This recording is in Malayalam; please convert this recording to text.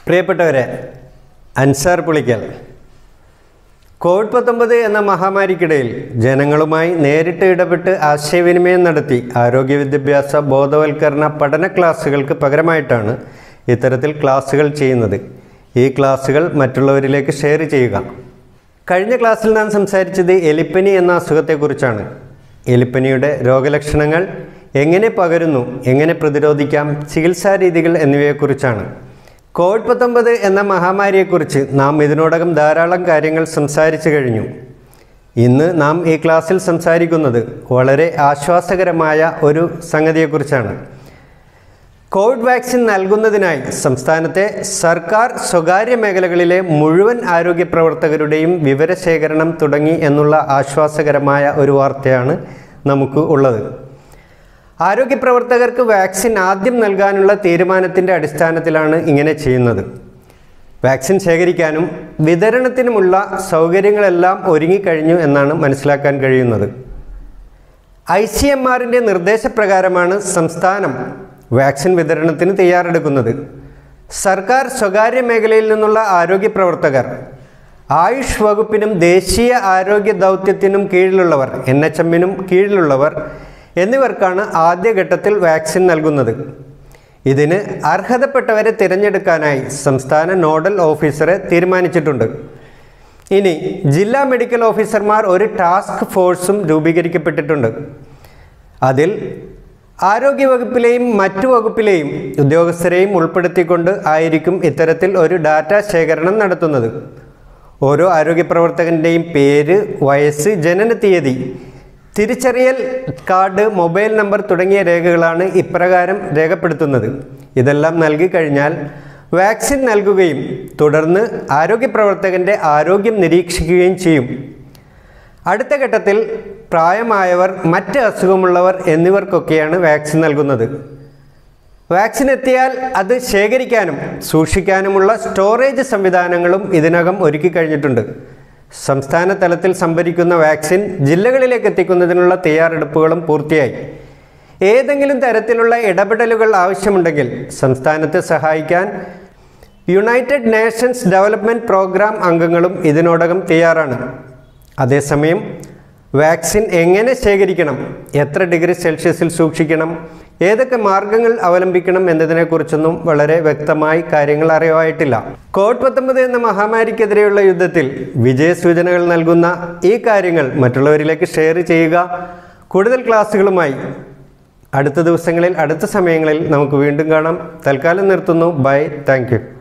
പ്രിയപ്പെട്ടവരെ അൻസാർ പുളിക്കൽ കോവിഡ് പത്തൊമ്പത് എന്ന മഹാമാരിക്കിടയിൽ ജനങ്ങളുമായി നേരിട്ട് ഇടപെട്ട് ആശയവിനിമയം നടത്തി ആരോഗ്യ വിദ്യാഭ്യാസ ബോധവൽക്കരണ പഠന ക്ലാസ്സുകൾക്ക് പകരമായിട്ടാണ് ഇത്തരത്തിൽ ക്ലാസ്സുകൾ ചെയ്യുന്നത് ഈ ക്ലാസ്സുകൾ മറ്റുള്ളവരിലേക്ക് ഷെയർ ചെയ്യുക കഴിഞ്ഞ ക്ലാസ്സിൽ നാം സംസാരിച്ചത് എലിപ്പനി എന്ന അസുഖത്തെക്കുറിച്ചാണ് എലിപ്പനിയുടെ രോഗലക്ഷണങ്ങൾ എങ്ങനെ പകരുന്നു എങ്ങനെ പ്രതിരോധിക്കാം ചികിത്സാ രീതികൾ എന്നിവയെക്കുറിച്ചാണ് കോവിഡ് പത്തൊമ്പത് എന്ന മഹാമാരിയെക്കുറിച്ച് നാം ഇതിനോടകം ധാരാളം കാര്യങ്ങൾ സംസാരിച്ചു കഴിഞ്ഞു ഇന്ന് നാം ഈ ക്ലാസ്സിൽ സംസാരിക്കുന്നത് വളരെ ആശ്വാസകരമായ ഒരു സംഗതിയെക്കുറിച്ചാണ് കോവിഡ് വാക്സിൻ നൽകുന്നതിനായി സംസ്ഥാനത്തെ സർക്കാർ സ്വകാര്യ മേഖലകളിലെ മുഴുവൻ ആരോഗ്യ പ്രവർത്തകരുടെയും വിവരശേഖരണം തുടങ്ങി എന്നുള്ള ആശ്വാസകരമായ ഒരു വാർത്തയാണ് നമുക്ക് ഉള്ളത് ആരോഗ്യ പ്രവർത്തകർക്ക് വാക്സിൻ ആദ്യം നൽകാനുള്ള തീരുമാനത്തിൻ്റെ അടിസ്ഥാനത്തിലാണ് ഇങ്ങനെ ചെയ്യുന്നത് വാക്സിൻ ശേഖരിക്കാനും വിതരണത്തിനുമുള്ള സൗകര്യങ്ങളെല്ലാം ഒരുങ്ങിക്കഴിഞ്ഞു എന്നാണ് മനസ്സിലാക്കാൻ കഴിയുന്നത് ഐ സി എം ആറിൻ്റെ നിർദ്ദേശപ്രകാരമാണ് സംസ്ഥാനം വാക്സിൻ വിതരണത്തിന് തയ്യാറെടുക്കുന്നത് സർക്കാർ സ്വകാര്യ മേഖലയിൽ നിന്നുള്ള ആരോഗ്യ പ്രവർത്തകർ ആയുഷ് വകുപ്പിനും ദേശീയ ആരോഗ്യ ദൗത്യത്തിനും കീഴിലുള്ളവർ എൻ എച്ച് എമ്മിനും കീഴിലുള്ളവർ എന്നിവർക്കാണ് ആദ്യഘട്ടത്തിൽ വാക്സിൻ നൽകുന്നത് ഇതിന് അർഹതപ്പെട്ടവരെ തിരഞ്ഞെടുക്കാനായി സംസ്ഥാന നോഡൽ ഓഫീസറെ തീരുമാനിച്ചിട്ടുണ്ട് ഇനി ജില്ലാ മെഡിക്കൽ ഓഫീസർമാർ ഒരു ടാസ്ക് ഫോഴ്സും രൂപീകരിക്കപ്പെട്ടിട്ടുണ്ട് അതിൽ ആരോഗ്യവകുപ്പിലെയും മറ്റു വകുപ്പിലെയും ഉദ്യോഗസ്ഥരെയും ഉൾപ്പെടുത്തിക്കൊണ്ട് ആയിരിക്കും ഇത്തരത്തിൽ ഒരു ഡാറ്റ ശേഖരണം നടത്തുന്നത് ഓരോ ആരോഗ്യ പ്രവർത്തകൻ്റെയും പേര് വയസ്സ് ജനന തീയതി തിരിച്ചറിയൽ കാർഡ് മൊബൈൽ നമ്പർ തുടങ്ങിയ രേഖകളാണ് ഇപ്രകാരം രേഖപ്പെടുത്തുന്നത് ഇതെല്ലാം നൽകി കഴിഞ്ഞാൽ വാക്സിൻ നൽകുകയും തുടർന്ന് ആരോഗ്യ പ്രവർത്തകൻ്റെ ആരോഗ്യം നിരീക്ഷിക്കുകയും ചെയ്യും അടുത്ത ഘട്ടത്തിൽ പ്രായമായവർ മറ്റ് അസുഖമുള്ളവർ എന്നിവർക്കൊക്കെയാണ് വാക്സിൻ നൽകുന്നത് വാക്സിൻ എത്തിയാൽ അത് ശേഖരിക്കാനും സൂക്ഷിക്കാനുമുള്ള സ്റ്റോറേജ് സംവിധാനങ്ങളും ഇതിനകം ഒരുക്കി കഴിഞ്ഞിട്ടുണ്ട് സംസ്ഥാന തലത്തിൽ സംഭരിക്കുന്ന വാക്സിൻ ജില്ലകളിലേക്ക് എത്തിക്കുന്നതിനുള്ള തയ്യാറെടുപ്പുകളും പൂർത്തിയായി ഏതെങ്കിലും തരത്തിലുള്ള ഇടപെടലുകൾ ആവശ്യമുണ്ടെങ്കിൽ സംസ്ഥാനത്തെ സഹായിക്കാൻ യുണൈറ്റഡ് നേഷൻസ് ഡെവലപ്മെൻറ്റ് പ്രോഗ്രാം അംഗങ്ങളും ഇതിനോടകം തയ്യാറാണ് അതേസമയം വാക്സിൻ എങ്ങനെ ശേഖരിക്കണം എത്ര ഡിഗ്രി സെൽഷ്യസിൽ സൂക്ഷിക്കണം ഏതൊക്കെ മാർഗങ്ങൾ അവലംബിക്കണം എന്നതിനെക്കുറിച്ചൊന്നും വളരെ വ്യക്തമായി കാര്യങ്ങൾ അറിവായിട്ടില്ല കോവിഡ് പത്തൊമ്പത് എന്ന മഹാമാരിക്കെതിരെയുള്ള യുദ്ധത്തിൽ വിജയസൂചനകൾ നൽകുന്ന ഈ കാര്യങ്ങൾ മറ്റുള്ളവരിലേക്ക് ഷെയർ ചെയ്യുക കൂടുതൽ ക്ലാസ്സുകളുമായി അടുത്ത ദിവസങ്ങളിൽ അടുത്ത സമയങ്ങളിൽ നമുക്ക് വീണ്ടും കാണാം തൽക്കാലം നിർത്തുന്നു ബൈ താങ്ക്